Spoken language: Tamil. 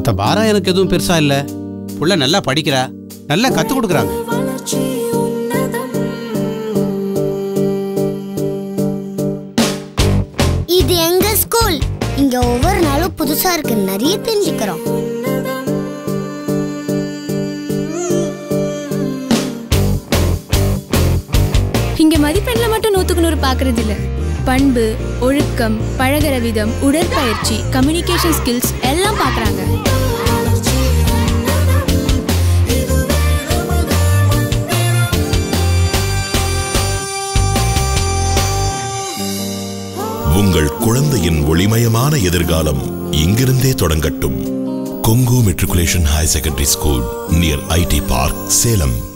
மற்ற பாரம் எனக்கு எதுவும் பெருசா இல்ல புள்ள நல்லா படிக்கிறா நல்லா கத்து கொடுக்குறாங்க இது எங்க ஸ்கூல் இங்க ஒவ்வொரு நாளும் புதுசா இருக்கு நிறைய தெரிஞ்சுக்கிறோம் இங்க மதிப்பெண்ல மட்டும் நூத்துக்கு நூறு பாக்குறது இல்ல பண்பு ஒழுக்கம் பழகுற விதம் உடற்பயிற்சி கம்யூனிகேஷன் ஸ்கில்ஸ் எல்லாம் பாக்குறாங்க உங்கள் குழந்தையின் ஒளிமயமான எதிர்காலம் இங்கிருந்தே தொடங்கட்டும் Kongu matriculation higher secondary school near IT park Salem